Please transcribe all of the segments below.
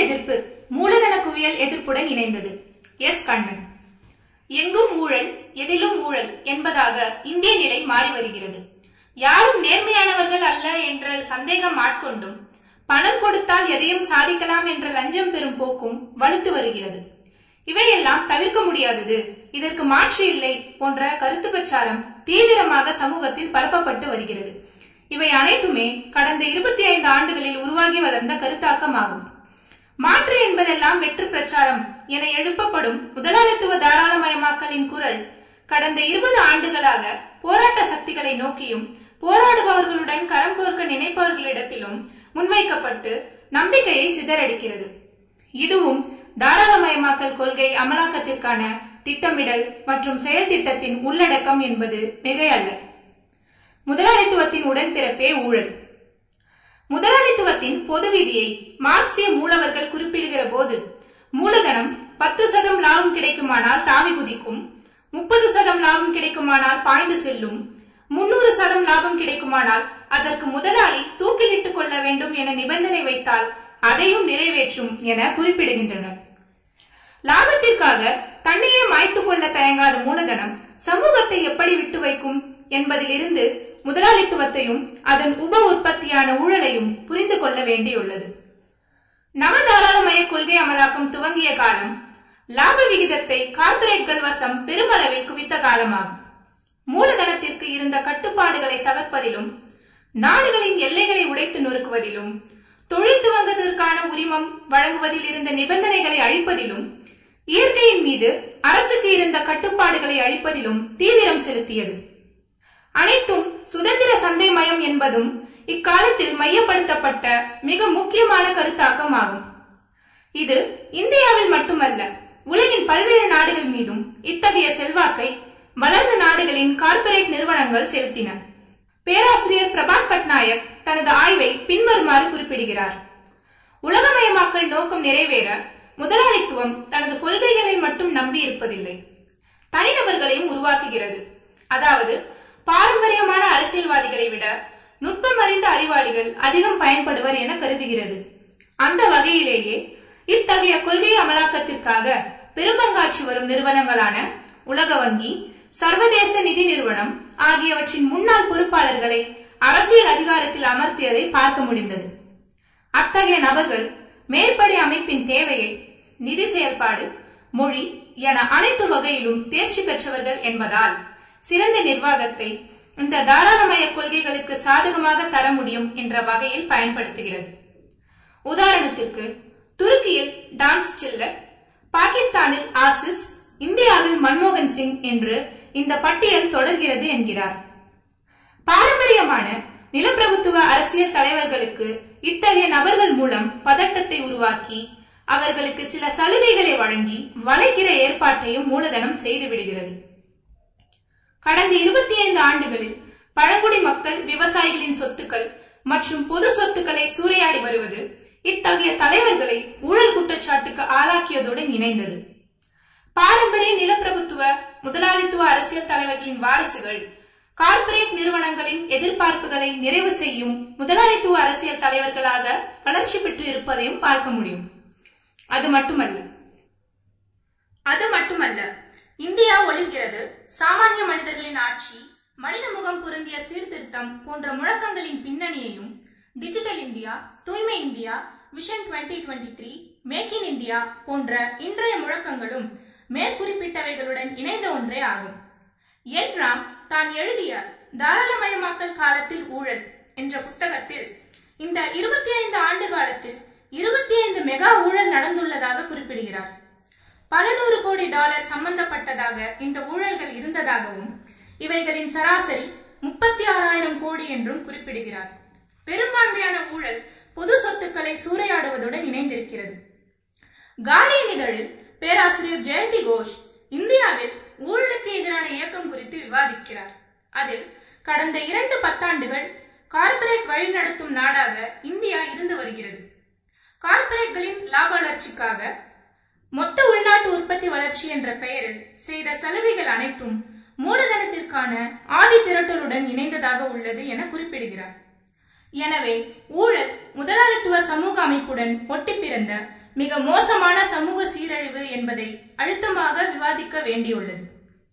எதிர்ப்பு மூலதன குவியல் எதிர்ப்புடன் இணைந்தது எஸ் கண்ணன் எங்கும் ஊழல் எதிலும் ஊழல் என்பதாக இந்திய நிலை மாறி வருகிறது யாரும் நேர்மையானவர்கள் அல்ல என்ற சந்தேகம் ஆட்கொண்டும் பணம் கொடுத்தால் எதையும் சாதிக்கலாம் என்ற லஞ்சம் பெறும் போக்கும் வலுத்து வருகிறது இவையெல்லாம் தவிர்க்க முடியாதது இதற்கு மாற்று இல்லை போன்ற கருத்து பிரச்சாரம் தீவிரமாக சமூகத்தில் பரப்பப்பட்டு வருகிறது இவை அனைத்துமே கடந்த இருபத்தி ஐந்து ஆண்டுகளில் உருவாகி வளர்ந்த கருத்தாக்கமாகும் மாற்று என்பதெல்லாம் வெற்று பிரச்சாரம் என எழுப்பப்படும் முதலாளித்துவ தாராளமயமாக்கலின் குரல் கடந்த இருபது ஆண்டுகளாக போராட்ட சக்திகளை நோக்கியும் போராடுபவர்களுடன் கரம் கோர்க்க நினைப்பவர்களிடத்திலும் முன்வைக்கப்பட்டு நம்பிக்கையை சிதறடிக்கிறது இதுவும் தாராளமயமாக்கல் கொள்கை அமலாக்கத்திற்கான திட்டமிடல் மற்றும் செயல் திட்டத்தின் உள்ளடக்கம் என்பது மிகையல்ல முதலாளித்துவத்தின் உடன்பிறப்பே ஊழல் முதலாளித்துவத்தின் பொது விதியை மார்க்சிய மூலவர்கள் குறிப்பிடுகிற போது மூலதனம் பத்து சதம் லாபம் கிடைக்குமானால் தாவி குதிக்கும் முப்பது சதம் லாபம் கிடைக்குமானால் பாய்ந்து செல்லும் முன்னூறு சதம் லாபம் கிடைக்குமானால் அதற்கு முதலாளி தூக்கிலிட்டுக் கொள்ள வேண்டும் என நிபந்தனை வைத்தால் அதையும் நிறைவேற்றும் என குறிப்பிடுகின்றனர் லாபத்திற்காக தன்னையே மாய்த்து கொள்ள தயங்காத மூலதனம் சமூகத்தை எப்படி விட்டு வைக்கும் என்பதிலிருந்து முதலாளித்துவத்தையும் அதன் உப உற்பத்தியான ஊழலையும் புரிந்து கொள்ள வேண்டியுள்ளது நவதாராளமய கொள்கை அமலாக்கம் துவங்கிய காலம் லாப விகிதத்தை கார்ப்பரேட்கள் வசம் பெருமளவில் குவித்த காலமாகும் மூலதனத்திற்கு இருந்த கட்டுப்பாடுகளை தகர்ப்பதிலும் நாடுகளின் எல்லைகளை உடைத்து நொறுக்குவதிலும் தொழில் துவங்குவதற்கான உரிமம் வழங்குவதில் இருந்த நிபந்தனைகளை அழிப்பதிலும் இயற்கையின் மீது அரசுக்கு இருந்த கட்டுப்பாடுகளை அழிப்பதிலும் தீவிரம் செலுத்தியது அனைத்தும் சுதந்திர சந்தை மயம் என்பதும் இக்காலத்தில் மையப்படுத்தப்பட்ட மிக முக்கியமான கருத்தாக்கம் ஆகும் இது இந்தியாவில் மட்டுமல்ல உலகின் பல்வேறு நாடுகள் மீதும் இத்தகைய செல்வாக்கை வளர்ந்த நாடுகளின் கார்ப்பரேட் நிறுவனங்கள் செலுத்தின பேராசிரியர் பிரபாத் பட்நாயக் தனது ஆய்வை பின்வருமாறு குறிப்பிடுகிறார் உலகமயமாக்கல் நோக்கம் நிறைவேற முதலாளித்துவம் தனது கொள்கைகளை மட்டும் நம்பி இருப்பதில்லை தனிநபர்களையும் உருவாக்குகிறது அதாவது பாரம்பரியமான அரசியல்வாதிகளை விட நுட்பம் அறிந்த அறிவாளிகள் அதிகம் பயன்படுவர் என கருதுகிறது அந்த வகையிலேயே இத்தகைய கொள்கை அமலாக்கத்திற்காக பெரும்பங்காற்றி வரும் நிறுவனங்களான உலக வங்கி சர்வதேச நிதி நிறுவனம் ஆகியவற்றின் முன்னாள் பொறுப்பாளர்களை அரசியல் அதிகாரத்தில் அமர்த்தியதை பார்க்க முடிந்தது அத்தகைய நபர்கள் மேற்படி அமைப்பின் தேவையை நிதி செயல்பாடு மொழி என அனைத்து வகையிலும் தேர்ச்சி பெற்றவர்கள் என்பதால் சிறந்த நிர்வாகத்தை இந்த தாராளமய கொள்கைகளுக்கு சாதகமாக தர முடியும் என்ற வகையில் பயன்படுத்துகிறது உதாரணத்திற்கு துருக்கியில் டான்ஸ் சில்லர் பாகிஸ்தானில் ஆசிஸ் இந்தியாவில் மன்மோகன் சிங் என்று இந்த பட்டியல் தொடர்கிறது என்கிறார் பாரம்பரியமான நிலப்பிரபுத்துவ அரசியல் தலைவர்களுக்கு இத்தகைய நபர்கள் மூலம் பதட்டத்தை உருவாக்கி அவர்களுக்கு சில சலுகைகளை வழங்கி வளைக்கிற ஏற்பாட்டையும் மூலதனம் செய்து விடுகிறது கடந்த இருபத்தி ஐந்து ஆண்டுகளில் பழங்குடி மக்கள் விவசாயிகளின் சொத்துக்கள் மற்றும் பொது சொத்துக்களை சூறையாடி வருவது இத்தகைய தலைவர்களை ஊழல் குற்றச்சாட்டுக்கு ஆளாக்கியதுடன் இணைந்தது பாரம்பரிய நிலப்பிரபுத்துவ முதலாளித்துவ அரசியல் தலைவர்களின் வாரிசுகள் கார்ப்பரேட் நிறுவனங்களின் எதிர்பார்ப்புகளை நிறைவு செய்யும் முதலாளித்துவ அரசியல் தலைவர்களாக வளர்ச்சி பெற்று இருப்பதையும் பார்க்க முடியும் அது மட்டுமல்ல அது மட்டுமல்ல இந்தியா ஒளிர்கிறது சாமானிய மனிதர்களின் ஆட்சி மனித முகம் பொருந்திய சீர்திருத்தம் போன்ற முழக்கங்களின் பின்னணியையும் டிஜிட்டல் இந்தியா தூய்மை India vision 2023 three make in India போன்ற இன்றைய முழக்கங்களும் மேற்குறிப்பிட்டவைகளுடன் இணைந்த ஒன்றே ஆகும் என் ராம் தான் எழுதிய தாராளமயமாக்கல் காலத்தில் ஊழல் என்ற புத்தகத்தில் இந்த இருபத்தி ஐந்து ஆண்டு காலத்தில் இருபத்தி ஐந்து மெகா ஊழல் நடந்துள்ளதாக குறிப்பிடுகிறார் பல நூறு கோடி டாலர் சம்பந்தப்பட்டதாக இந்த ஊழல்கள் இருந்ததாகவும் இவைகளின் சராசரி முப்பத்தி ஆறாயிரம் கோடி என்றும் குறிப்பிடுகிறார் பெரும்பான்மையான ஊழல் பொது சொத்துக்களை சூறையாடுவதுடன் இணைந்திருக்கிறது கார்டியன் இதழில் பேராசிரியர் ஜெயந்தி கோஷ் இந்தியாவில் ஊழலுக்கு எதிரான இயக்கம் குறித்து விவாதிக்கிறார் அதில் கடந்த இரண்டு பத்தாண்டுகள் கார்ப்பரேட் வழிநடத்தும் நாடாக இந்தியா இருந்து வருகிறது கார்ப்பரேட்களின் லாப வளர்ச்சிக்காக மொத்த உள்நாட்டு உற்பத்தி வளர்ச்சி என்ற பெயரில் செய்த சலுகைகள் அனைத்தும் மூலதனத்திற்கான ஆதி திரட்டலுடன் இணைந்ததாக உள்ளது என குறிப்பிடுகிறார் எனவே ஊழல் முதலாளித்துவ சமூக அமைப்புடன் ஒட்டி பிறந்த மிக மோசமான சமூக சீரழிவு என்பதை அழுத்தமாக விவாதிக்க வேண்டியுள்ளது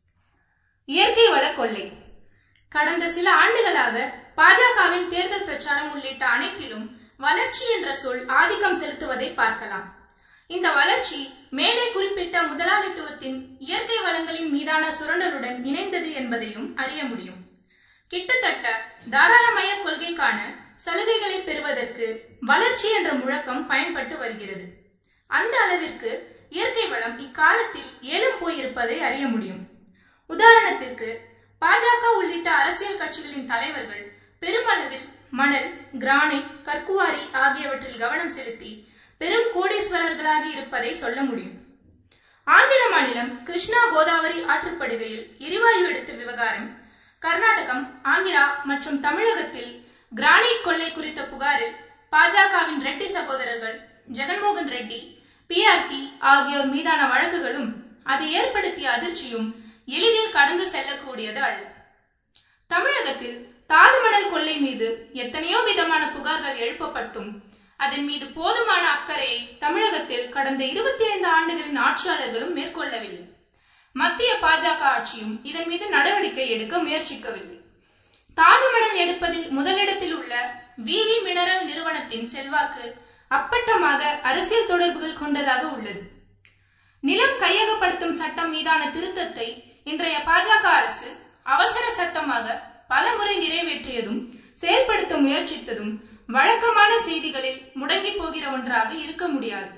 இயற்கை வள கொள்ளை கடந்த சில ஆண்டுகளாக பாஜகவின் தேர்தல் பிரச்சாரம் உள்ளிட்ட அனைத்திலும் வளர்ச்சி என்ற சொல் ஆதிக்கம் செலுத்துவதை பார்க்கலாம் இந்த வளர்ச்சி மேலே குறிப்பிட்ட முதலாளித்துவத்தின் இயற்கை வளங்களின் மீதான சுரண்டலுடன் இணைந்தது என்பதையும் அறிய முடியும் கிட்டத்தட்ட தாராளமய கொள்கைக்கான சலுகைகளை பெறுவதற்கு வளர்ச்சி என்ற முழக்கம் பயன்பட்டு வருகிறது அந்த அளவிற்கு இயற்கை வளம் இக்காலத்தில் ஏலம் போயிருப்பதை அறிய முடியும் உதாரணத்திற்கு பாஜக உள்ளிட்ட அரசியல் கட்சிகளின் தலைவர்கள் பெருமளவில் மணல் கிரானைட் கற்குவாரி ஆகியவற்றில் கவனம் செலுத்தி பெரும் கோடீஸ்வரர்களாகி இருப்பதை சொல்ல முடியும் ஆந்திர மாநிலம் கிருஷ்ணா கோதாவரி ஆற்றுப்படுகையில் எரிவாயு எடுத்த விவகாரம் கர்நாடகம் ஆந்திரா மற்றும் தமிழகத்தில் கிரானைட் கொள்ளை குறித்த புகாரில் பாஜகவின் ரெட்டி சகோதரர்கள் ஜெகன்மோகன் ரெட்டி பிஆர்பி ஆகியோர் மீதான வழக்குகளும் அது ஏற்படுத்திய அதிர்ச்சியும் எளிதில் கடந்து செல்லக்கூடியது அல்ல தமிழகத்தில் தாதுமணல் கொள்ளை மீது எத்தனையோ விதமான புகார்கள் எழுப்பப்பட்டும் அதன் மீது போதுமான அக்கறையை தமிழகத்தில் கடந்த இருபத்தி ஐந்து ஆண்டுகளின் ஆட்சியாளர்களும் மேற்கொள்ளவில்லை மத்திய பாஜக ஆட்சியும் இதன் மீது நடவடிக்கை எடுக்க முயற்சிக்கவில்லை தாதுமணல் எடுப்பதில் முதலிடத்தில் உள்ள விவி மினரல் நிறுவனத்தின் செல்வாக்கு அப்பட்டமாக அரசியல் தொடர்புகள் கொண்டதாக உள்ளது நிலம் கையகப்படுத்தும் சட்டம் மீதான திருத்தத்தை இன்றைய பாஜக அரசு அவசர சட்டமாக பல முறை நிறைவேற்றியதும் செயல்படுத்த முயற்சித்ததும் வழக்கமான செய்திகளில் முடங்கி போகிற ஒன்றாக இருக்க முடியாது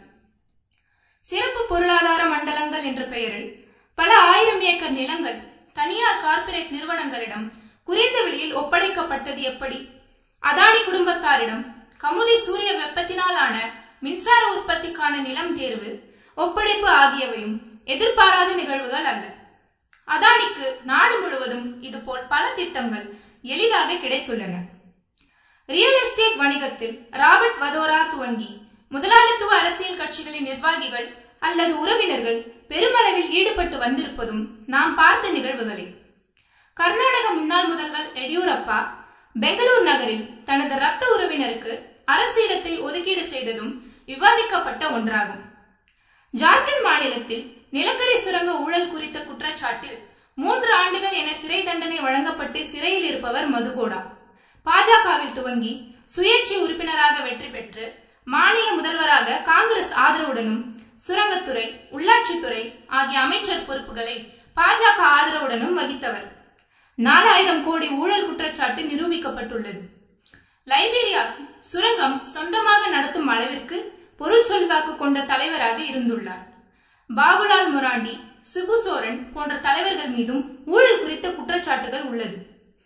சிறப்பு பொருளாதார மண்டலங்கள் என்ற பெயரில் பல ஆயிரம் ஏக்கர் நிலங்கள் தனியார் கார்ப்பரேட் நிறுவனங்களிடம் குறைந்த விலையில் ஒப்படைக்கப்பட்டது எப்படி அதானி குடும்பத்தாரிடம் கமுதி சூரிய வெப்பத்தினால் ஆன மின்சார உற்பத்திக்கான நிலம் தேர்வு ஒப்படைப்பு ஆகியவையும் எதிர்பாராத நிகழ்வுகள் அல்ல அதானிக்கு நாடு முழுவதும் இதுபோல் பல திட்டங்கள் எளிதாக கிடைத்துள்ளன ரியல் எஸ்டேட் வணிகத்தில் ராபர்ட் வதோரா துவங்கி முதலாளித்துவ அரசியல் கட்சிகளின் நிர்வாகிகள் அல்லது உறவினர்கள் பெருமளவில் ஈடுபட்டு வந்திருப்பதும் நாம் பார்த்த நிகழ்வுகளே கர்நாடக முன்னாள் முதல்வர் எடியூரப்பா பெங்களூர் நகரில் தனது ரத்த உறவினருக்கு அரசு இடத்தை ஒதுக்கீடு செய்ததும் விவாதிக்கப்பட்ட ஒன்றாகும் ஜார்க்கண்ட் மாநிலத்தில் நிலக்கரி சுரங்க ஊழல் குறித்த குற்றச்சாட்டில் மூன்று ஆண்டுகள் என சிறை தண்டனை வழங்கப்பட்டு சிறையில் இருப்பவர் மதுகோடா பாஜகவில் துவங்கி சுயேட்சை உறுப்பினராக வெற்றி பெற்று மாநில முதல்வராக காங்கிரஸ் ஆதரவுடனும் சுரங்கத்துறை உள்ளாட்சித்துறை ஆகிய அமைச்சர் பொறுப்புகளை பாஜக ஆதரவுடனும் வகித்தவர் நாலாயிரம் கோடி ஊழல் குற்றச்சாட்டு நிரூபிக்கப்பட்டுள்ளது லைபீரியா சுரங்கம் சொந்தமாக நடத்தும் அளவிற்கு பொருள் சொல்வாக்கு கொண்ட தலைவராக இருந்துள்ளார் பாபுலால் முராண்டி சிபு சோரன் போன்ற தலைவர்கள் மீதும் ஊழல் குறித்த குற்றச்சாட்டுகள் உள்ளது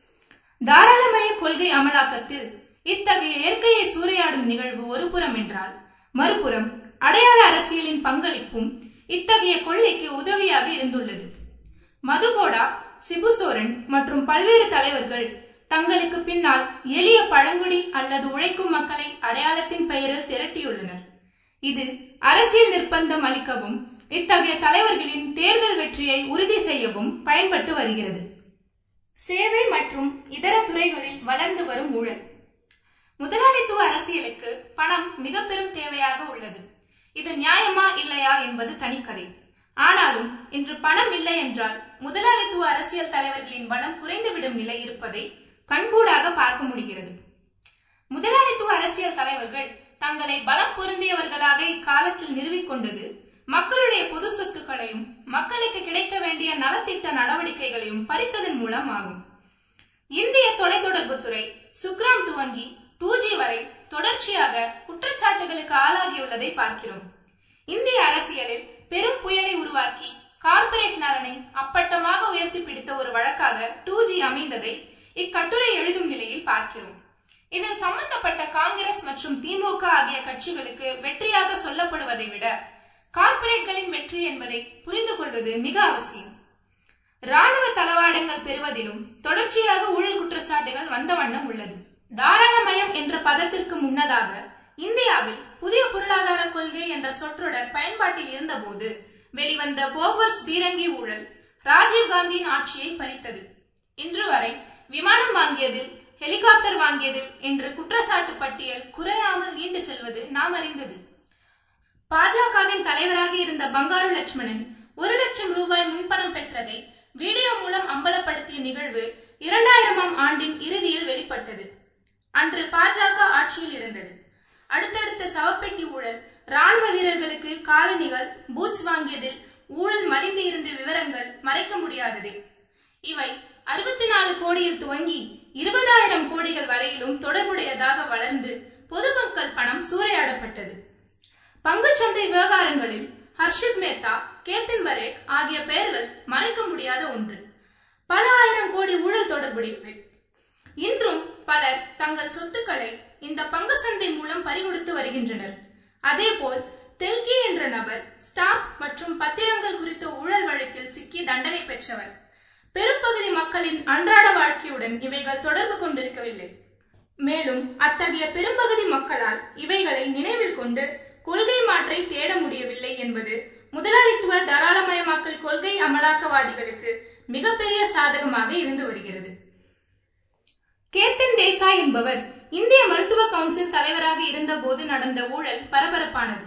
தாராளமய கொள்கை அமலாக்கத்தில் இத்தகைய இயற்கையை சூறையாடும் நிகழ்வு ஒரு புறம் என்றால் மறுபுறம் அடையாள அரசியலின் பங்களிப்பும் இத்தகைய கொள்ளைக்கு உதவியாக இருந்துள்ளது மதுகோடா சிபுசோரன் மற்றும் பல்வேறு தலைவர்கள் தங்களுக்கு பின்னால் எளிய பழங்குடி அல்லது உழைக்கும் மக்களை அடையாளத்தின் பெயரில் திரட்டியுள்ளனர் இது அரசியல் நிர்பந்தம் அளிக்கவும் இத்தகைய தலைவர்களின் தேர்தல் வெற்றியை உறுதி செய்யவும் பயன்பட்டு வருகிறது சேவை மற்றும் இதர துறைகளில் வளர்ந்து வரும் ஊழல் முதலாளித்துவ அரசியலுக்கு பணம் மிக பெரும் தேவையாக உள்ளது இது நியாயமா இல்லையா என்பது தனிக்கதை ஆனாலும் இன்று பணம் இல்லை என்றால் முதலாளித்துவ அரசியல் தலைவர்களின் பலம் குறைந்துவிடும் நிலை இருப்பதை கண்கூடாக பார்க்க முடிகிறது முதலாளித்துவ அரசியல் தலைவர்கள் தங்களை பலம் பொருந்தியவர்களாக இக்காலத்தில் நிறுவிக்கொண்டது மக்களுடைய பொது சொத்துக்களையும் மக்களுக்கு கிடைக்க வேண்டிய நலத்திட்ட நடவடிக்கைகளையும் பறித்ததன் மூலம் ஆகும் இந்திய தொலைத்தொடர்புத்துறை சுக்ராம் துவங்கி டூ ஜி வரை தொடர்ச்சியாக குற்றச்சாட்டுகளுக்கு ஆளாகியுள்ளதை பார்க்கிறோம் இந்திய அரசியலில் பெரும் புயலை உருவாக்கி கார்ப்பரேட் நலனை அப்பட்டமாக உயர்த்தி பிடித்த ஒரு வழக்காக டூ ஜி அமைந்ததை இக்கட்டுரை எழுதும் நிலையில் பார்க்கிறோம் இதில் சம்பந்தப்பட்ட காங்கிரஸ் மற்றும் திமுக ஆகிய கட்சிகளுக்கு வெற்றியாக சொல்லப்படுவதை விட கார்ப்பரேட்களின் வெற்றி என்பதை புரிந்து கொள்வது மிக அவசியம் ராணுவ தளவாடங்கள் பெறுவதிலும் தொடர்ச்சியாக ஊழல் குற்றச்சாட்டுகள் வந்த வண்ணம் உள்ளது தாராளமயம் என்ற பதத்திற்கு முன்னதாக இந்தியாவில் புதிய பொருளாதார கொள்கை என்ற சொற்றொடர் பயன்பாட்டில் இருந்தபோது வெளிவந்த போவர்ஸ் பீரங்கி ஊழல் ராஜீவ்காந்தியின் ஆட்சியை பறித்தது இன்று வரை விமானம் வாங்கியதில் ஹெலிகாப்டர் வாங்கியதில் என்று குற்றச்சாட்டு பட்டியல் குறையாமல் நீண்டு செல்வது நாம் அறிந்தது பாஜகவின் தலைவராக இருந்த பங்காரு லட்சுமணன் ஒரு லட்சம் ரூபாய் முன்பணம் பெற்றதை வீடியோ மூலம் அம்பலப்படுத்திய நிகழ்வு இரண்டாயிரமாம் ஆண்டின் இறுதியில் வெளிப்பட்டது அன்று பாஜக ஆட்சியில் இருந்தது அடுத்தடுத்த சவப்பெட்டி ஊழல் ராணுவ வீரர்களுக்கு காலணிகள் பூட்ஸ் வாங்கியதில் ஊழல் மலிந்து இருந்த விவரங்கள் மறைக்க முடியாதது இவை அறுபத்தி நாலு கோடியில் துவங்கி இருபதாயிரம் கோடிகள் வரையிலும் தொடர்புடையதாக வளர்ந்து பொதுமக்கள் பணம் சூறையாடப்பட்டது பங்குச்சந்தை விவகாரங்களில் ஹர்ஷித் மேத்தா கேத்தன் பரேக் ஆகிய பெயர்கள் மறைக்க முடியாத ஒன்று பல ஆயிரம் கோடி ஊழல் தொடர்புடையவை இன்றும் பலர் தங்கள் சொத்துக்களை இந்த பங்கு சந்தை மூலம் பறிகொடுத்து வருகின்றனர் அதேபோல் தெல்கி என்ற நபர் ஸ்டாக் மற்றும் பத்திரங்கள் குறித்த ஊழல் வழக்கில் சிக்கி தண்டனை பெற்றவர் பெரும்பகுதி மக்களின் அன்றாட வாழ்க்கையுடன் இவைகள் தொடர்பு கொண்டிருக்கவில்லை மேலும் அத்தகைய பெரும்பகுதி மக்களால் இவைகளை நினைவில் கொண்டு கொள்கை மாற்றை தேட முடியவில்லை என்பது முதலாளித்துவ தாராளமயமாக்கல் கொள்கை அமலாக்கவாதிகளுக்கு மிகப்பெரிய சாதகமாக இருந்து வருகிறது கேத்தன் தேசாய் என்பவர் இந்திய மருத்துவ கவுன்சில் தலைவராக இருந்தபோது நடந்த ஊழல் பரபரப்பானது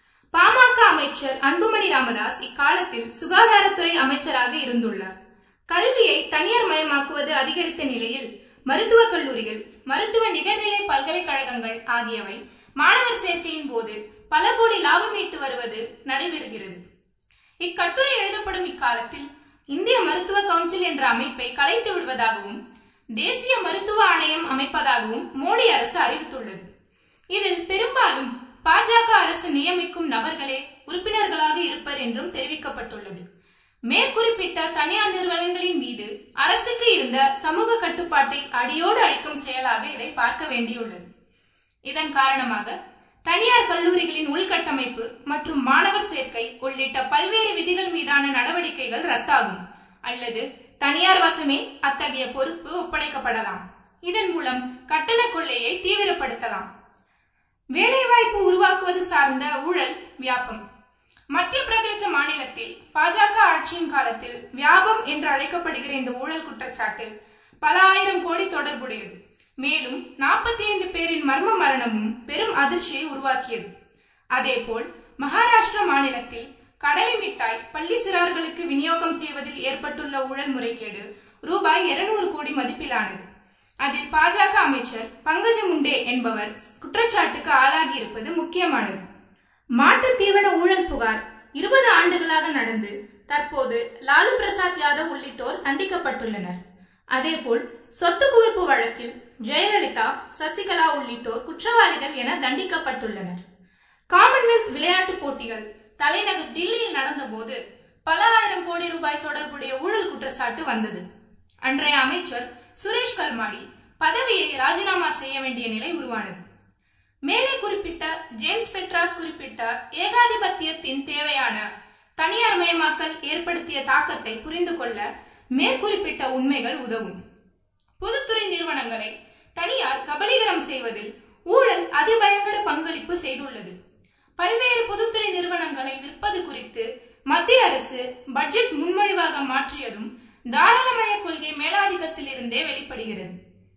பாமக அமைச்சர் அன்புமணி ராமதாஸ் இக்காலத்தில் சுகாதாரத்துறை அமைச்சராக இருந்துள்ளார் கல்வியை தனியார் மயமாக்குவது அதிகரித்த நிலையில் மருத்துவக் கல்லூரிகள் மருத்துவ நிகர்நிலை பல்கலைக்கழகங்கள் ஆகியவை மாணவர் சேர்க்கையின் போது பல கோடி லாபம் ஈட்டு வருவது நடைபெறுகிறது இக்கட்டுரை எழுதப்படும் இக்காலத்தில் இந்திய மருத்துவ கவுன்சில் என்ற அமைப்பை கலைத்து விடுவதாகவும் தேசிய மருத்துவ ஆணையம் அமைப்பதாகவும் மோடி அரசு அறிவித்துள்ளது இதில் பெரும்பாலும் பாஜக அரசு நியமிக்கும் நபர்களே உறுப்பினர்களாக இருப்பர் என்றும் தெரிவிக்கப்பட்டுள்ளது மேற்குறிப்பிட்ட தனியார் நிறுவனங்களின் மீது அரசுக்கு இருந்த சமூக கட்டுப்பாட்டை அடியோடு அழிக்கும் செயலாக இதை பார்க்க வேண்டியுள்ளது இதன் காரணமாக தனியார் கல்லூரிகளின் உள்கட்டமைப்பு மற்றும் மாணவர் சேர்க்கை உள்ளிட்ட பல்வேறு விதிகள் மீதான நடவடிக்கைகள் ரத்தாகும் அல்லது தனியார் வசமே அத்தகைய பொறுப்பு ஒப்படைக்கப்படலாம் இதன் மூலம் கட்டண கொள்ளையை தீவிரப்படுத்தலாம் வேலைவாய்ப்பு உருவாக்குவது சார்ந்த ஊழல் வியாபம் மத்திய பிரதேச மாநிலத்தில் பாஜக ஆட்சியின் காலத்தில் வியாபம் என்று அழைக்கப்படுகிற இந்த ஊழல் குற்றச்சாட்டில் பல ஆயிரம் கோடி தொடர்புடையது மேலும் நாற்பத்தி ஐந்து பேரின் மர்ம மரணமும் பெரும் அதிர்ச்சியை உருவாக்கியது அதேபோல் மகாராஷ்டிரா மாநிலத்தில் கடலை மிட்டாய் பள்ளி சிறார்களுக்கு விநியோகம் செய்வதில் ஏற்பட்டுள்ள ஊழல் முறைகேடு ரூபாய் இருநூறு கோடி மதிப்பிலானது அதில் பாஜக அமைச்சர் பங்கஜ முண்டே என்பவர் குற்றச்சாட்டுக்கு ஆளாகி இருப்பது முக்கியமானது மாட்டு தீவன ஊழல் புகார் இருபது ஆண்டுகளாக நடந்து தற்போது லாலு பிரசாத் யாதவ் உள்ளிட்டோர் தண்டிக்கப்பட்டுள்ளனர் அதேபோல் சொத்து குவிப்பு வழக்கில் ஜெயலலிதா சசிகலா உள்ளிட்டோர் குற்றவாளிகள் என தண்டிக்கப்பட்டுள்ளனர் காமன்வெல்த் விளையாட்டுப் போட்டிகள் தலைநகர் டில்லியில் நடந்தபோது பல ஆயிரம் கோடி ரூபாய் தொடர்புடைய ஊழல் குற்றச்சாட்டு வந்தது அன்றைய அமைச்சர் சுரேஷ் கல்மாடி பதவியை ராஜினாமா செய்ய வேண்டிய நிலை உருவானது மேலே குறிப்பிட்ட ஜேம்ஸ் பெட்ராஸ் குறிப்பிட்ட ஏகாதிபத்தியத்தின் தேவையான தனியார் மயமாக்கல் ஏற்படுத்திய தாக்கத்தை புரிந்து கொள்ள மேற்குறிப்பிட்ட உண்மைகள் உதவும் பொதுத்துறை நிறுவனங்களை தனியார் கபலீகரம் செய்வதில் ஊழல் அதிபயங்கர பங்களிப்பு செய்துள்ளது பல்வேறு பொதுத்துறை நிறுவனங்களை விற்பது குறித்து மத்திய அரசு பட்ஜெட் முன்மொழிவாக மாற்றியதும் தாராளமய கொள்கை மேலாதிக்கத்தில் இருந்தே வெளிப்படுகிறது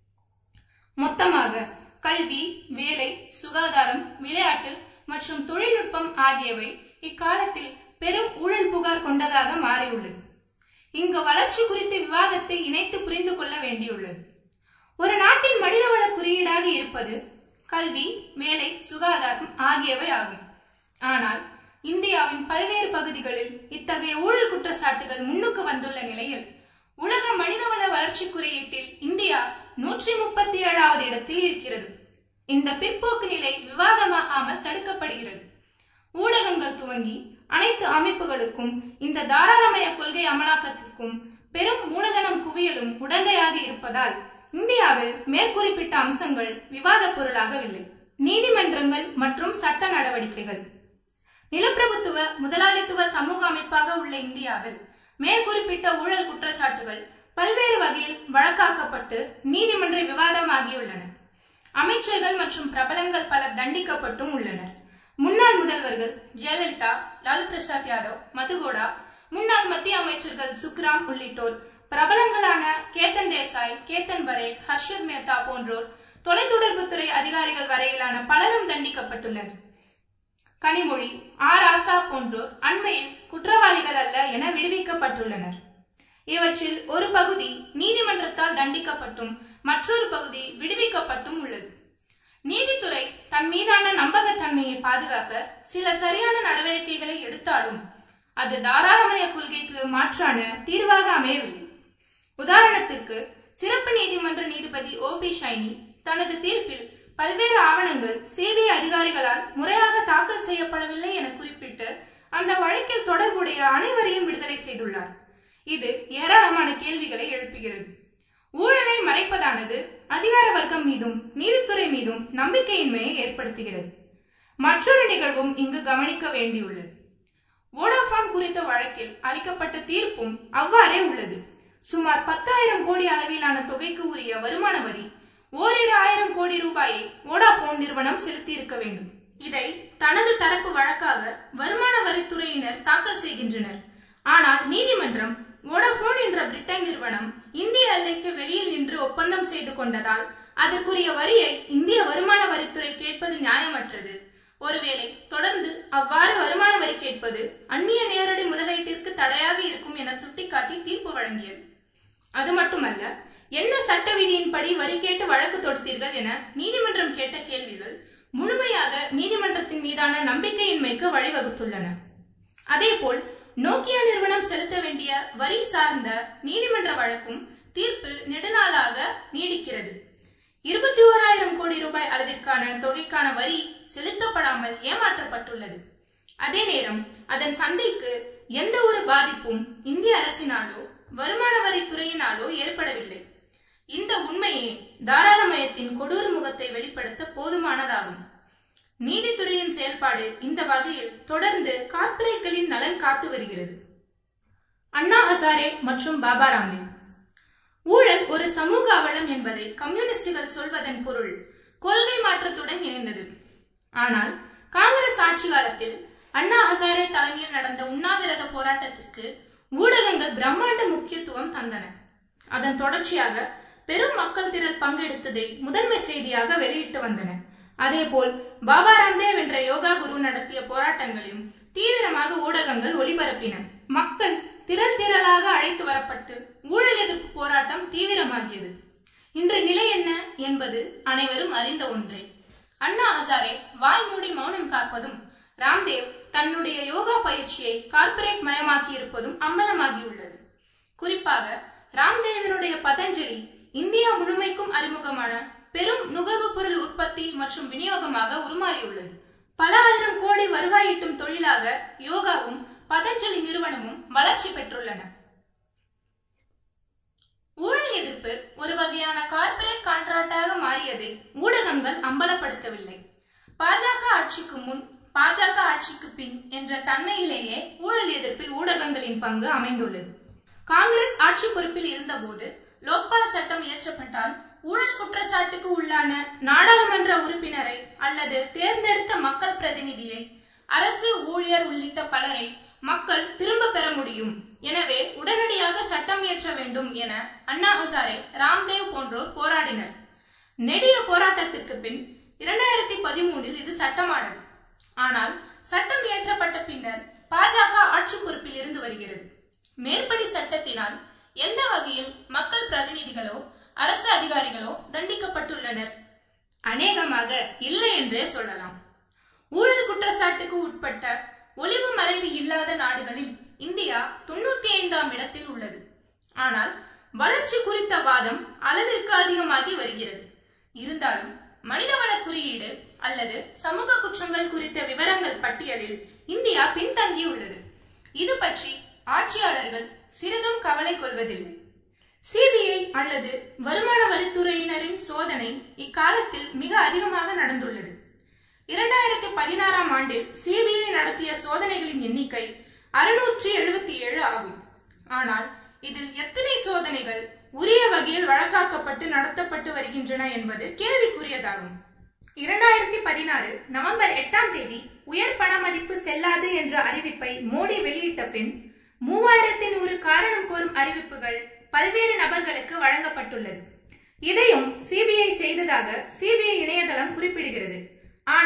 மொத்தமாக கல்வி வேலை சுகாதாரம் விளையாட்டு மற்றும் தொழில்நுட்பம் ஆகியவை இக்காலத்தில் பெரும் ஊழல் புகார் கொண்டதாக மாறியுள்ளது இங்கு வளர்ச்சி குறித்த விவாதத்தை இணைத்து புரிந்து கொள்ள வேண்டியுள்ளது ஒரு நாட்டின் மனிதவள குறியீடாக இருப்பது கல்வி வேலை சுகாதாரம் ஆகியவை ஆகும் ஆனால் இந்தியாவின் பல்வேறு பகுதிகளில் இத்தகைய ஊழல் குற்றச்சாட்டுகள் முன்னுக்கு வந்துள்ள நிலையில் உலக மனிதவள வளர்ச்சி குறியீட்டில் இந்தியா நூற்றி முப்பத்தி ஏழாவது இடத்தில் இருக்கிறது இந்த பிற்போக்கு நிலை விவாதமாகாமல் தடுக்கப்படுகிறது ஊடகங்கள் துவங்கி அனைத்து அமைப்புகளுக்கும் இந்த தாராளமய கொள்கை அமலாக்கத்திற்கும் பெரும் மூலதனம் குவியலும் உடந்தையாக இருப்பதால் இந்தியாவில் மேற்குறிப்பிட்ட அம்சங்கள் விவாத பொருளாகவில்லை நீதிமன்றங்கள் மற்றும் சட்ட நடவடிக்கைகள் நிலப்பிரபுத்துவ முதலாளித்துவ சமூக அமைப்பாக உள்ள இந்தியாவில் மேற்குறிப்பிட்ட ஊழல் குற்றச்சாட்டுகள் பல்வேறு வகையில் வழக்காக்கப்பட்டு நீதிமன்ற விவாதமாகியுள்ளன அமைச்சர்கள் மற்றும் பிரபலங்கள் பலர் தண்டிக்கப்பட்டும் உள்ளனர் முன்னாள் முதல்வர்கள் ஜெயலலிதா லாலு பிரசாத் யாதவ் மதுகோடா முன்னாள் மத்திய அமைச்சர்கள் சுக்ராம் உள்ளிட்டோர் பிரபலங்களான கேத்தன் தேசாய் கேத்தன் பரேக் ஹர்ஷத் மேத்தா போன்றோர் தொலைத்தொடர்புத்துறை அதிகாரிகள் வரையிலான பலரும் தண்டிக்கப்பட்டுள்ளனர் கனிமொழி ஆர் ஆசா போன்றோர் அண்மையில் குற்றவாளிகள் அல்ல என விடுவிக்கப்பட்டுள்ளனர் இவற்றில் ஒரு பகுதி நீதிமன்றத்தால் தண்டிக்கப்பட்டும் மற்றொரு பகுதி விடுவிக்கப்பட்டும் உள்ளது நீதித்துறை தன் மீதான நம்பகத்தன்மையை பாதுகாக்க சில சரியான நடவடிக்கைகளை எடுத்தாலும் அது தாராளமய கொள்கைக்கு மாற்றான தீர்வாக அமையவில்லை உதாரணத்திற்கு சிறப்பு நீதிமன்ற நீதிபதி ஓ பி ஷைனி தனது தீர்ப்பில் பல்வேறு ஆவணங்கள் சிபிஐ அதிகாரிகளால் முறையாக தாக்கல் செய்யப்படவில்லை என குறிப்பிட்டு அந்த வழக்கில் தொடர்புடைய அனைவரையும் விடுதலை செய்துள்ளார் இது ஏராளமான கேள்விகளை எழுப்புகிறது ஊழலை மறைப்பதானது அதிகார வர்க்கம் மீதும் நீதித்துறை மீதும் நம்பிக்கையின்மையை ஏற்படுத்துகிறது மற்றொரு நிகழ்வும் இங்கு கவனிக்க வேண்டியுள்ளது வோடாஃபான் குறித்த வழக்கில் அளிக்கப்பட்ட தீர்ப்பும் அவ்வாறே உள்ளது சுமார் பத்தாயிரம் கோடி அளவிலான தொகைக்கு உரிய வருமான வரி ஓரிரு ஆயிரம் கோடி ரூபாயை வோடாஃபோன் நிறுவனம் செலுத்தியிருக்க வேண்டும் இதை தனது தரப்பு வழக்காக வருமான வரித்துறையினர் தாக்கல் செய்கின்றனர் ஆனால் நீதிமன்றம் வோடாஃபோன் என்ற பிரிட்டன் நிறுவனம் இந்திய எல்லைக்கு வெளியில் நின்று ஒப்பந்தம் செய்து கொண்டதால் அதற்குரிய வரியை இந்திய வருமான வரித்துறை கேட்பது நியாயமற்றது ஒருவேளை தொடர்ந்து அவ்வாறு வருமான வரி கேட்பது அந்நிய நேரடி முதலீட்டிற்கு தடையாக இருக்கும் என சுட்டிக்காட்டி தீர்ப்பு வழங்கியது அது மட்டுமல்ல என்ன சட்ட விதியின்படி வரி கேட்டு வழக்கு தொடுத்தீர்கள் என நீதிமன்றம் கேட்ட கேள்விகள் முழுமையாக நீதிமன்றத்தின் மீதான நம்பிக்கையின்மைக்கு வழிவகுத்துள்ளன அதேபோல் நோக்கியா நிறுவனம் செலுத்த வேண்டிய வரி சார்ந்த நீதிமன்ற வழக்கும் தீர்ப்பு நெடுநாளாக நீடிக்கிறது இருபத்தி ஓராயிரம் கோடி ரூபாய் அளவிற்கான தொகைக்கான வரி செலுத்தப்படாமல் ஏமாற்றப்பட்டுள்ளது அதே நேரம் அதன் சந்தைக்கு எந்த ஒரு பாதிப்பும் இந்திய அரசினாலோ வருமான வரித்துறையினாலோ ஏற்படவில்லை இந்த உண்மையே தாராளமயத்தின் கொடூர முகத்தை வெளிப்படுத்த போதுமானதாகும் நீதித்துறையின் செயல்பாடு இந்த வகையில் தொடர்ந்து கார்ப்பரேட்களின் நலன் காத்து வருகிறது அண்ணா ஹசாரே மற்றும் பாபா ராம்தேவ் ஊழல் ஒரு சமூக அவலம் என்பதை கம்யூனிஸ்டுகள் சொல்வதன் பொருள் கொள்கை மாற்றத்துடன் இணைந்தது ஆனால் காங்கிரஸ் ஆட்சி காலத்தில் அண்ணா ஹசாரே தலைமையில் நடந்த உண்ணாவிரத போராட்டத்திற்கு ஊடகங்கள் பிரம்மாண்ட முக்கியத்துவம் தந்தன அதன் தொடர்ச்சியாக பெரும் மக்கள் திரள் பங்கெடுத்ததை முதன்மை செய்தியாக வெளியிட்டு வந்தன அதேபோல் பாபா ராம்தேவ் என்ற யோகா குரு நடத்திய போராட்டங்களையும் தீவிரமாக ஊடகங்கள் ஒளிபரப்பின மக்கள் திரள் திரளாக அழைத்து வரப்பட்டு ஊழல் எதிர்ப்பு போராட்டம் தீவிரமாகியது இன்று நிலை என்ன என்பது அனைவரும் அறிந்த ஒன்றே அண்ணா ஹசாரே வாய் மூடி மௌனம் காப்பதும் ராம்தேவ் தன்னுடைய யோகா பயிற்சியை கார்ப்பரேட் மயமாக்கி இருப்பதும் அம்பலமாகியுள்ளது குறிப்பாக ராம்தேவனுடைய பதஞ்சலி இந்தியா முழுமைக்கும் அறிமுகமான பெரும் நுகர்வு பொருள் உற்பத்தி மற்றும் விநியோகமாக உருமாறியுள்ளது பல ஆயிரம் கோடி வருவாய் ஈட்டும் தொழிலாக யோகாவும் பதஞ்சலி நிறுவனமும் வளர்ச்சி பெற்றுள்ளன ஊழல் எதிர்ப்பு ஒரு வகையான கார்ப்பரேட் கான்ட்ராக்டாக மாறியதை ஊடகங்கள் அம்பலப்படுத்தவில்லை பாஜக ஆட்சிக்கு முன் பாஜக ஆட்சிக்கு பின் என்ற தன்மையிலேயே ஊழல் எதிர்ப்பில் ஊடகங்களின் பங்கு அமைந்துள்ளது காங்கிரஸ் ஆட்சி பொறுப்பில் இருந்தபோது லோக்பால் சட்டம் இயற்றப்பட்டால் ஊழல் குற்றச்சாட்டுக்கு உள்ளான நாடாளுமன்ற உறுப்பினரை அல்லது தேர்ந்தெடுத்த மக்கள் பிரதிநிதியை அரசு ஊழியர் உள்ளிட்ட பலரை மக்கள் திரும்ப பெற முடியும் எனவே உடனடியாக சட்டம் இயற்ற வேண்டும் என அண்ணா ஹசாரே ராம்தேவ் போன்றோர் போராடினர் நெடிய போராட்டத்திற்கு பின் இரண்டாயிரத்தி பதிமூனில் இது சட்டமானது ஆனால் சட்டம் இயற்றப்பட்ட பின்னர் பாஜக ஆட்சி பொறுப்பில் இருந்து வருகிறது மேற்படி சட்டத்தினால் எந்த வகையில் மக்கள் பிரதிநிதிகளோ அரசு அதிகாரிகளோ தண்டிக்கப்பட்டுள்ளனர் அநேகமாக இல்லை என்றே சொல்லலாம் ஊழல் குற்றச்சாட்டுக்கு உட்பட்ட ஒளிவு மறைவு இல்லாத நாடுகளில் இந்தியா தொண்ணூத்தி ஐந்தாம் இடத்தில் உள்ளது ஆனால் வளர்ச்சி குறித்த வாதம் அளவிற்கு அதிகமாகி வருகிறது இருந்தாலும் மனிதவள குறியீடு அல்லது சமூக குற்றங்கள் குறித்த விவரங்கள் பட்டியலில் இந்தியா பின்தங்கியுள்ளது இது பற்றி ஆட்சியாளர்கள் சிறிதும் கவலை கொள்வதில்லை சிபிஐ அல்லது வருமான வரித்துறையினரின் சோதனை இக்காலத்தில் மிக அதிகமாக நடந்துள்ளது இரண்டாயிரத்தி பதினாறாம் ஆண்டில் சிபிஐ நடத்திய சோதனைகளின் எண்ணிக்கை அறுநூற்றி எழுபத்தி ஏழு ஆகும் ஆனால் இதில் எத்தனை சோதனைகள் உரிய வகையில் வழக்காக்கப்பட்டு நடத்தப்பட்டு வருகின்றன என்பது கேள்விக்குரியதாகும் இரண்டாயிரத்தி பதினாறு நவம்பர் எட்டாம் தேதி உயர் பண மதிப்பு செல்லாது என்ற அறிவிப்பை மோடி வெளியிட்ட பின் மூவாயிரத்தி நூறு காரணம் கோரும் அறிவிப்புகள் பல்வேறு நபர்களுக்கு வழங்கப்பட்டுள்ளது இதையும் சிபிஐ செய்ததாக சிபிஐ இணையதளம் குறிப்பிடுகிறது ஆனால்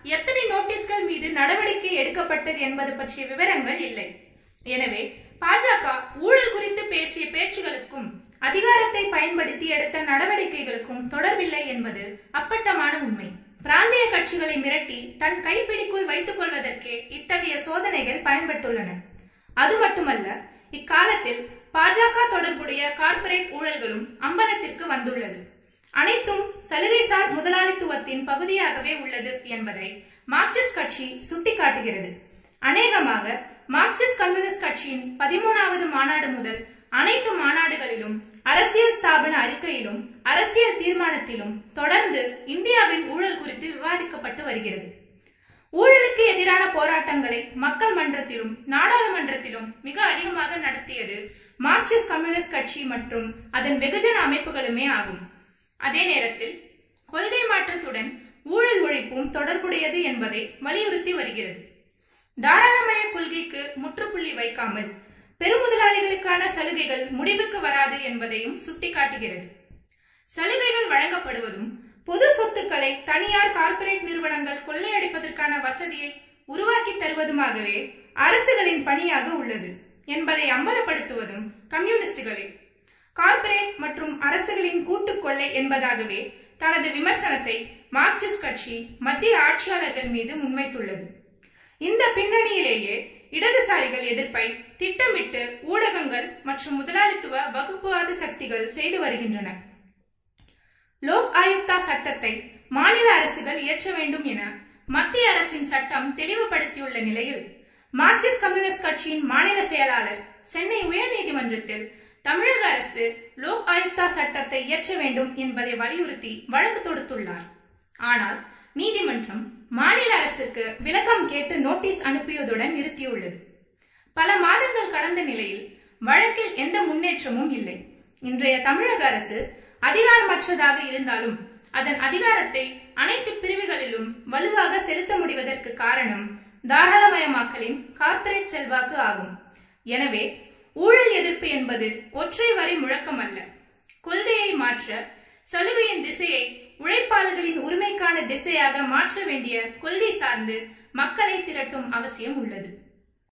எத்தனை நோட்டீஸ்கள் மீது நடவடிக்கை எடுக்கப்பட்டது என்பது பற்றிய விவரங்கள் இல்லை எனவே பாஜக ஊழல் குறித்து பேசிய பேச்சுகளுக்கும் அதிகாரத்தை பயன்படுத்தி எடுத்த நடவடிக்கைகளுக்கும் தொடர்பில்லை என்பது அப்பட்டமான உண்மை பிராந்திய கட்சிகளை மிரட்டி தன் கைப்பிடிக்குள் வைத்துக் கொள்வதற்கே இத்தகைய சோதனைகள் பயன்பட்டுள்ளன அது மட்டுமல்ல இக்காலத்தில் பாஜக தொடர்புடைய கார்ப்பரேட் ஊழல்களும் அம்பலத்திற்கு வந்துள்ளது அனைத்தும் சலுகைசார் முதலாளித்துவத்தின் பகுதியாகவே உள்ளது என்பதை மார்க்சிஸ்ட் கட்சி சுட்டிக்காட்டுகிறது அநேகமாக மார்க்சிஸ்ட் கம்யூனிஸ்ட் கட்சியின் பதிமூணாவது மாநாடு முதல் அனைத்து மாநாடுகளிலும் அரசியல் ஸ்தாபன அறிக்கையிலும் அரசியல் தீர்மானத்திலும் தொடர்ந்து இந்தியாவின் ஊழல் குறித்து விவாதிக்கப்பட்டு வருகிறது ஊழலுக்கு எதிரான போராட்டங்களை மக்கள் மன்றத்திலும் நாடாளுமன்றத்திலும் மிக அதிகமாக நடத்தியது மார்க்சிஸ்ட் கம்யூனிஸ்ட் கட்சி மற்றும் அதன் வெகுஜன அமைப்புகளுமே ஆகும் அதே நேரத்தில் கொள்கை மாற்றத்துடன் ஊழல் ஒழிப்பும் தொடர்புடையது என்பதை வலியுறுத்தி வருகிறது தாராளமய கொள்கைக்கு முற்றுப்புள்ளி வைக்காமல் பெருமுதலாளிகளுக்கான சலுகைகள் முடிவுக்கு வராது என்பதையும் சுட்டிக்காட்டுகிறது சலுகைகள் வழங்கப்படுவதும் பொது சொத்துக்களை தனியார் கார்ப்பரேட் நிறுவனங்கள் கொள்ளையடிப்பதற்கான வசதியை உருவாக்கி தருவதுமாகவே அரசுகளின் பணியாக உள்ளது என்பதை அம்பலப்படுத்துவதும் கம்யூனிஸ்டுகளே கார்ப்பரேட் மற்றும் அரசுகளின் கூட்டுக் கொள்ளை என்பதாகவே தனது விமர்சனத்தை மார்க்சிஸ்ட் கட்சி மத்திய ஆட்சியாளர்கள் மீது முன்வைத்துள்ளது இந்த பின்னணியிலேயே இடதுசாரிகள் எதிர்ப்பை திட்டமிட்டு ஊடகங்கள் மற்றும் முதலாளித்துவ வகுப்புவாத சக்திகள் செய்து வருகின்றன லோக் ஆயுக்தா சட்டத்தை மாநில அரசுகள் இயற்ற வேண்டும் என மத்திய அரசின் சட்டம் தெளிவுபடுத்தியுள்ள நிலையில் மார்க்சிஸ்ட் கம்யூனிஸ்ட் கட்சியின் மாநில செயலாளர் சென்னை உயர்நீதிமன்றத்தில் தமிழக அரசு லோக் ஆயுக்தா சட்டத்தை இயற்ற வேண்டும் என்பதை வலியுறுத்தி வழக்கு தொடுத்துள்ளார் ஆனால் நீதிமன்றம் மாநில அரசுக்கு விளக்கம் கேட்டு நோட்டீஸ் அனுப்பியதுடன் நிறுத்தியுள்ளது பல மாதங்கள் கடந்த நிலையில் வழக்கில் எந்த முன்னேற்றமும் இல்லை இன்றைய தமிழக அரசு அதிகாரமற்றதாக இருந்தாலும் அதன் அதிகாரத்தை அனைத்து பிரிவுகளிலும் வலுவாக செலுத்த முடிவதற்கு காரணம் தாராளமயமாக்கலின் கார்ப்பரேட் செல்வாக்கு ஆகும் எனவே ஊழல் எதிர்ப்பு என்பது ஒற்றை வரி முழக்கம் அல்ல கொள்கையை மாற்ற சலுகையின் திசையை உழைப்பாளர்களின் உரிமைக்கான திசையாக மாற்ற வேண்டிய கொள்கை சார்ந்து மக்களை திரட்டும் அவசியம் உள்ளது